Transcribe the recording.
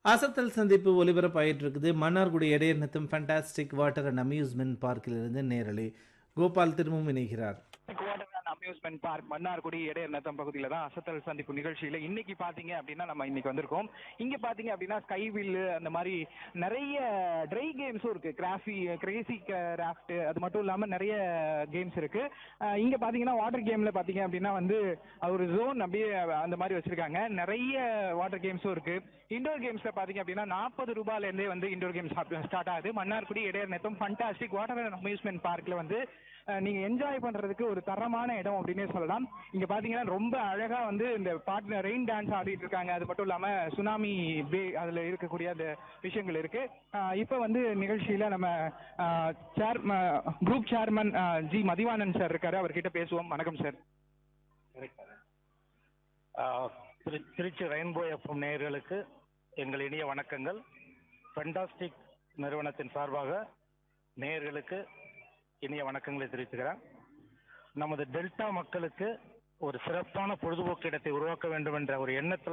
அசத்தல் சந்திப்பு ஒலிபரப்பாயிட்டு இருக்குது Mannargudi Idaiyar Natham fantastic water and amusement பார்க்கிலிருந்து நேரலை கோபால் திரும்பவும் இணைகிறார் அம்யூஸ்மெண்ட் பார்க் மன்னார்குடி இடையர் நத்தம் பகுதியில தான் அசத்தல் சந்திப்பு நிகழ்ச்சியில இன்னைக்கு பாத்தீங்க அப்படின்னா நம்ம இன்னைக்கு வந்திருக்கோம் இங்க பாத்தீங்க அப்படின்னா ஸ்கை வில் அந்த மாதிரி நிறைய ட்ரை கேம்ஸும் இருக்கு கிராஃபி கிரேசி கிராஃப்ட் அது மட்டும் இல்லாம நிறைய கேம்ஸ் இருக்கு அஹ் இங்க பாத்தீங்கன்னா வாட்டர் கேம்ல பாத்தீங்க அப்படின்னா வந்து ஒரு ஜோன் அப்படியே அந்த மாதிரி வச்சிருக்காங்க நிறைய வாட்டர் கேம்ஸும் இருக்கு இண்டோர் கேம்ஸ்ல பாத்தீங்க அப்படின்னா நாற்பது ரூபாயில இருந்தே வந்து இண்டோர் கேம்ஸ் ஸ்டார்ட் ஆகுது Mannargudi Idaiyar Natham fantastic water and amusement பார்க்ல வந்து அஹ் நீங்க என்ஜாய் பண்றதுக்கு ஒரு தரமான இடம் அப்படின்னே சொல்லலாம் இங்க பாத்தீங்கன்னா ரொம்ப அழகா வந்து இந்த பாட்டு ரெயின் டான்ஸ் ஆடிட்டு இருக்காங்க அது மட்டும் இல்லாம சுனாமி பே அதுல இருக்கக்கூடிய அந்த விஷயங்கள் இருக்கு அஹ் இப்ப வந்து நிகழ்ச்சியில நம்ம சேர் group chairman G Mathivanan sir இருக்காரு அவர்கிட்ட பேசுவோம் வணக்கம் சார் ஆஹ் திரு- திருச்சி ரெயின்போ எஃப்எம் நேயர்களுக்கு எங்கள் இனிய வணக்கங்கள் ஃபென்டாஸ்டிக் நிறுவனத்தின் சார்பாக நேயர்களுக்கு இனிய வணக்கங்களை தெரிவித்துக்கிறேன் நமது டெல்டா மக்களுக்கு ஒரு சிறப்பான பொழுதுபோக்கு இடத்தை உருவாக்க வேண்டும் என்ற ஒரு எண்ணத்தில்